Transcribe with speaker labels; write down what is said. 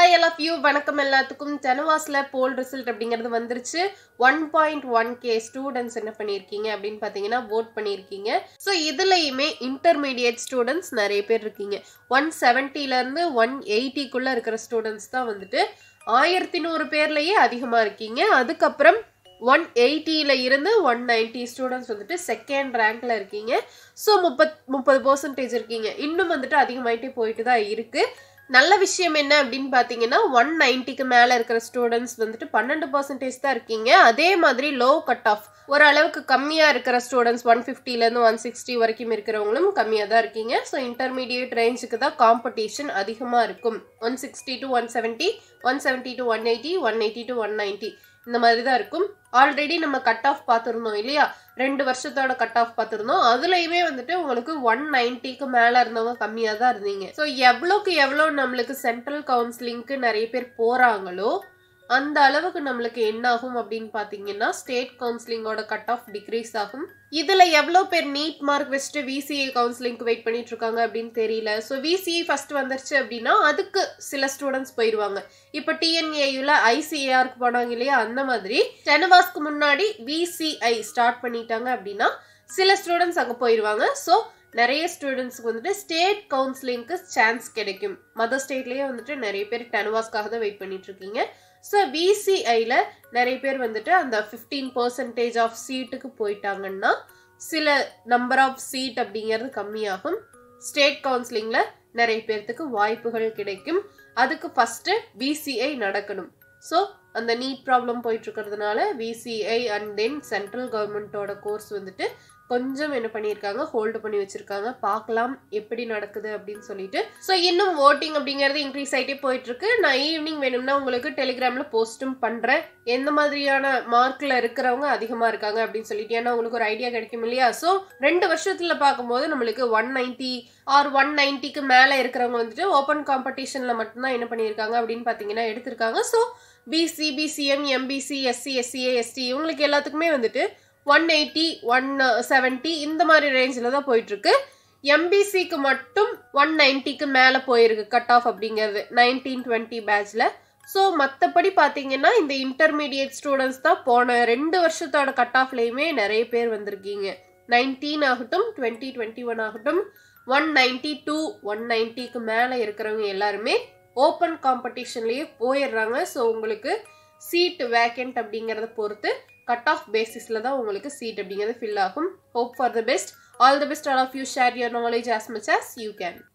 Speaker 1: high L of you வணக்கம் எல்லாத்துக்கும் ஜனவாஸில் போல் result அப்படிங்கிறது வந்துருச்சு one point one K students என்ன பண்ணியிருக்கீங்க அப்படின்னு பார்த்தீங்கன்னா vote பண்ணியிருக்கீங்க ஸோ இதுலையுமே இன்டர்மீடியட் ஸ்டூடெண்ட்ஸ் நிறைய பேர் இருக்கீங்க ஒன் செவன்ட்டிலேருந்து ஒன் எயிட்டிக்குள்ளே இருக்கிற ஸ்டூடெண்ட்ஸ் தான் வந்துட்டு ஆயிரத்தி நூறு பேர்லேயே அதிகமாக இருக்கீங்க அதுக்கப்புறம் ஒன் எயிட்டியில் இருந்து ஒன் நைன்ட்டி ஸ்டூடெண்ட்ஸ் வந்துட்டு செகண்ட் ரேங்க்ல இருக்கீங்க ஸோ முப்பத் முப்பது பர்சன்டேஜ் இருக்கீங்க இன்னும் வந்துட்டு அதிகமாயிட்டே போயிட்டு தான் இருக்கு நல்ல விஷயம் என்ன அப்படின்னு பார்த்தீங்கன்னா ஒன் நைன்ட்டிக்கு மேலே இருக்கிற ஸ்டூடெண்ட்ஸ் வந்துட்டு பன்னெண்டு பர்சன்டேஜ் தான் இருக்கீங்க அதே மாதிரி லோ கட் ஆஃப் ஓரளவுக்கு கம்மியாக இருக்கிற ஸ்டூடெண்ட்ஸ் ஒன் ஃபிஃப்டிலேருந்து ஒன் சிக்ஸ்டி வரைக்கும் இருக்கிறவங்களும் கம்மியாக தான் இருக்கீங்க ஸோ இன்டர்மீடியட் ரேஞ்சுக்கு தான் காம்படிஷன் அதிகமாக இருக்கும் one sixty to one seventy one seventy to one eighty one eighty to one ninety இந்த மாதிரி தான் இருக்கும் ஆல்ரெடி நம்ம கட் ஆஃப் பார்த்துருந்தோம் இல்லையா ரெண்டு வருஷத்தோட கட் ஆஃப் பார்த்துருந்தோம் அதுலயுமே வந்துட்டு உங்களுக்கு ஒன் நைன்ட்டிக்கு மேல இருந்தவங்க கம்மியா தான் இருந்தீங்க ஸோ எவ்வளோக்கு எவ்வளோ நம்மளுக்கு சென்ட்ரல் கவுன்சிலிங்க்கு நிறைய பேர் போறாங்களோ அந்த அளவுக்கு நம்மளுக்கு என்ன ஆகும் அப்படின்னு பார்த்தீங்கன்னா ஸ்டேட் கவுன்சிலிங்கோட கட் ஆஃப் டிக்ரீஸ் ஆகும் இதில் எவ்வளோ பேர் நீட் மார்க் வச்சுட்டு விசிஏ கவுன்சிலிங்க்கு வெயிட் பண்ணிட்டு இருக்காங்க அப்படின்னு தெரியல ஸோ விசிஏ ஃபர்ஸ்ட் வந்துருச்சு அப்படின்னா அதுக்கு சில ஸ்டூடெண்ட்ஸ் போயிடுவாங்க இப்போ டிஎன்ஏயூல ஐசிஏஆருக்கு போனாங்க இல்லையா அந்த மாதிரி டெனவாஸ்க்கு முன்னாடி விசிஐ ஸ்டார்ட் பண்ணிட்டாங்க அப்படின்னா சில ஸ்டூடெண்ட்ஸ் அங்கே போயிடுவாங்க ஸோ நிறைய ஸ்டூடெண்ட்ஸ்க்கு வந்துட்டு ஸ்டேட் கவுன்சிலிங்க்கு சான்ஸ் கிடைக்கும் மதர் ஸ்டேட்லேயே வந்துட்டு நிறைய பேர் டெனவாஸ்க்காக தான் வெயிட் பண்ணிட்டு இருக்கீங்க ஸோ விசிஐயில் நிறைய பேர் வந்துட்டு அந்த ஃபிஃப்டீன் பர்சன்டேஜ் ஆஃப் சீட்டுக்கு போயிட்டாங்கன்னா சில நம்பர் ஆஃப் சீட் அப்படிங்கிறது கம்மியாகும் ஸ்டேட் கவுன்சிலிங்கில் நிறைய பேர்த்துக்கு வாய்ப்புகள் கிடைக்கும் அதுக்கு ஃபஸ்ட்டு விசிஐ நடக்கணும் ஸோ அந்த நீட் ப்ராப்ளம் போயிட்டு இருக்கிறதுனால விசிஐ அண்ட் தென் சென்ட்ரல் கவர்மெண்ட்டோட கோர்ஸ் வந்துட்டு கொஞ்சம் என்ன பண்ணியிருக்காங்க ஹோல்டு பண்ணி வச்சிருக்காங்க பார்க்கலாம் எப்படி நடக்குது அப்படின்னு சொல்லிட்டு ஸோ இன்னும் ஓட்டிங் அப்படிங்கிறது இன்க்ரீஸ் ஆகிட்டே போயிட்டு இருக்கு நான் ஈவினிங் வேணும்னா உங்களுக்கு டெலிகிராமில் போஸ்ட்டும் பண்ணுறேன் எந்த மாதிரியான மார்க்கில் இருக்கிறவங்க அதிகமாக இருக்காங்க அப்படின்னு சொல்லிட்டு ஏன்னா உங்களுக்கு ஒரு ஐடியா கிடைக்கும் இல்லையா ஸோ ரெண்டு வருஷத்தில் பார்க்கும்போது நம்மளுக்கு ஒன் நைன்ட்டி ஆர் ஒன் நைன்ட்டிக்கு மேலே இருக்கிறவங்க வந்துட்டு ஓப்பன் காம்படிஷனில் மட்டும்தான் என்ன பண்ணியிருக்காங்க அப்படின்னு பார்த்தீங்கன்னா எடுத்திருக்காங்க so BC BCM MBC SC SCA ST இவங்களுக்கு எல்லாத்துக்குமே வந்துட்டு ஒன் எயிட்டி ஒன் செவன்ட்டி இந்த மாதிரி ரேஞ்சில் தான் போயிட்டுருக்கு எம்பிசிக்கு மட்டும் ஒன் நைன்ட்டிக்கு மேலே போயிருக்கு கட் ஆஃப் அப்படிங்கிறது நைன்டீன் டுவெண்ட்டி பேட்சில் ஸோ மற்றபடி பார்த்தீங்கன்னா இந்த இன்டர்மீடியட் ஸ்டூடெண்ட்ஸ் தான் போன ரெண்டு வருஷத்தோட கட் ஆஃப்லேயுமே நிறைய பேர் வந்திருக்கீங்க நைன்டீன் ஆகட்டும் டுவெண்ட்டி டுவெண்ட்டி ஒன் ஆகட்டும் ஒன் நைன்ட்டி டூ ஒன் நைன்ட்டிக்கு மேலே இருக்கிறவங்க எல்லாருமே ஓப்பன் காம்படிஷன்லேயே போயிடுறாங்க ஸோ உங்களுக்கு சீட் வேக்கண்ட் அப்படிங்கிறத பொறுத்து கட் ஆஃப் பேசிஸில் தான் உங்களுக்கு சீட் அப்படிங்கிறது ஃபில் ஆகும் hope for the best all the best all of you share your knowledge as much as you can